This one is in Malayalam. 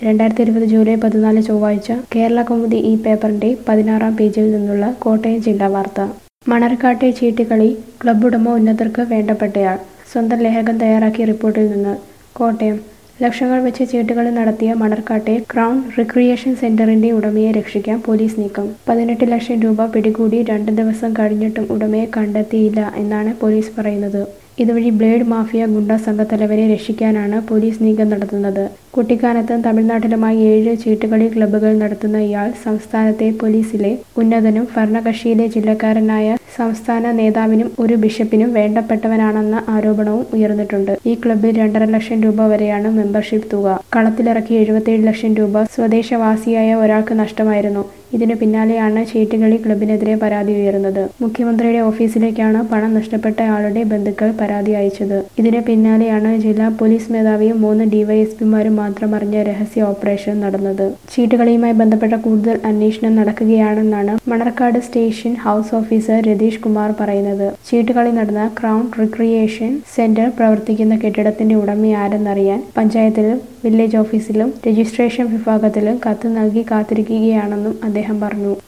രണ്ടായിരത്തി ഇരുപത് ജൂലൈ പതിനാല് ചൊവ്വാഴ്ച കേരള കൗമുദി ഈ പേപ്പറിന്റെ പതിനാറാം പേജിൽ നിന്നുള്ള കോട്ടയം ജില്ലാ വാർത്ത മണർക്കാട്ടെ ചീട്ടുകളി ക്ലബ്ബ് ഉടമ ഉന്നതർക്ക് വേണ്ടപ്പെട്ടയാൾ സ്വന്തം ലേഖകൻ തയ്യാറാക്കിയ റിപ്പോർട്ടിൽ നിന്ന് കോട്ടയം ലക്ഷങ്ങൾ വെച്ച് ചീട്ടുകളി നടത്തിയ മണർക്കാട്ടെ ക്രൗൺ റിക്രിയേഷൻ സെന്ററിന്റെ ഉടമയെ രക്ഷിക്കാൻ പോലീസ് നീക്കം പതിനെട്ട് ലക്ഷം രൂപ പിടികൂടി രണ്ട് ദിവസം കഴിഞ്ഞിട്ടും ഉടമയെ കണ്ടെത്തിയില്ല എന്നാണ് പോലീസ് പറയുന്നത് ഇതുവഴി ബ്ലേഡ് മാഫിയ ഗുണ്ട സംഘത്തലവരെ രക്ഷിക്കാനാണ് പോലീസ് നീക്കം നടത്തുന്നത് കുട്ടിക്കാനത്തും തമിഴ്നാട്ടിലുമായി ഏഴ് ചീട്ടുകളി ക്ലബ്ബുകൾ നടത്തുന്ന ഇയാൾ സംസ്ഥാനത്തെ പോലീസിലെ ഉന്നതനും ഭരണകക്ഷിയിലെ ജില്ലക്കാരനായ സംസ്ഥാന നേതാവിനും ഒരു ബിഷപ്പിനും വേണ്ടപ്പെട്ടവനാണെന്ന ആരോപണവും ഉയർന്നിട്ടുണ്ട് ഈ ക്ലബ്ബിൽ രണ്ടര ലക്ഷം രൂപ വരെയാണ് മെമ്പർഷിപ്പ് തുക കളത്തിലിറക്കി എഴുപത്തിയേഴ് ലക്ഷം രൂപ സ്വദേശവാസിയായ ഒരാൾക്ക് നഷ്ടമായിരുന്നു ഇതിനു പിന്നാലെയാണ് ചീട്ടുകളി ക്ലബിനെതിരെ പരാതി ഉയർന്നത് മുഖ്യമന്ത്രിയുടെ ഓഫീസിലേക്കാണ് പണം നഷ്ടപ്പെട്ട ആളുടെ ബന്ധുക്കൾ പരാതി അയച്ചത് ഇതിന് പിന്നാലെയാണ് ജില്ലാ പോലീസ് മേധാവിയും മൂന്ന് ഡിവൈഎസ്പിമാരും മാത്രം അറിഞ്ഞ രഹസ്യ ഓപ്പറേഷൻ നടന്നത് ചീട്ടുകളിയുമായി ബന്ധപ്പെട്ട കൂടുതൽ അന്വേഷണം നടക്കുകയാണെന്നാണ് Manarcad station house officer Ratheesh Kumar പറയുന്നത് ചീട്ടുകളി നടന്ന ക്രൗൺ റിക്രിയേഷൻ സെന്റർ പ്രവർത്തിക്കുന്ന കെട്ടിടത്തിന്റെ ഉടമ ആരെന്നറിയാൻ പഞ്ചായത്തിലും വില്ലേജ് ഓഫീസിലും രജിസ്ട്രേഷൻ വിഭാഗത്തിലും കത്ത് നൽകി കാത്തിരിക്കുകയാണെന്നും അദ്ദേഹം പറഞ്ഞു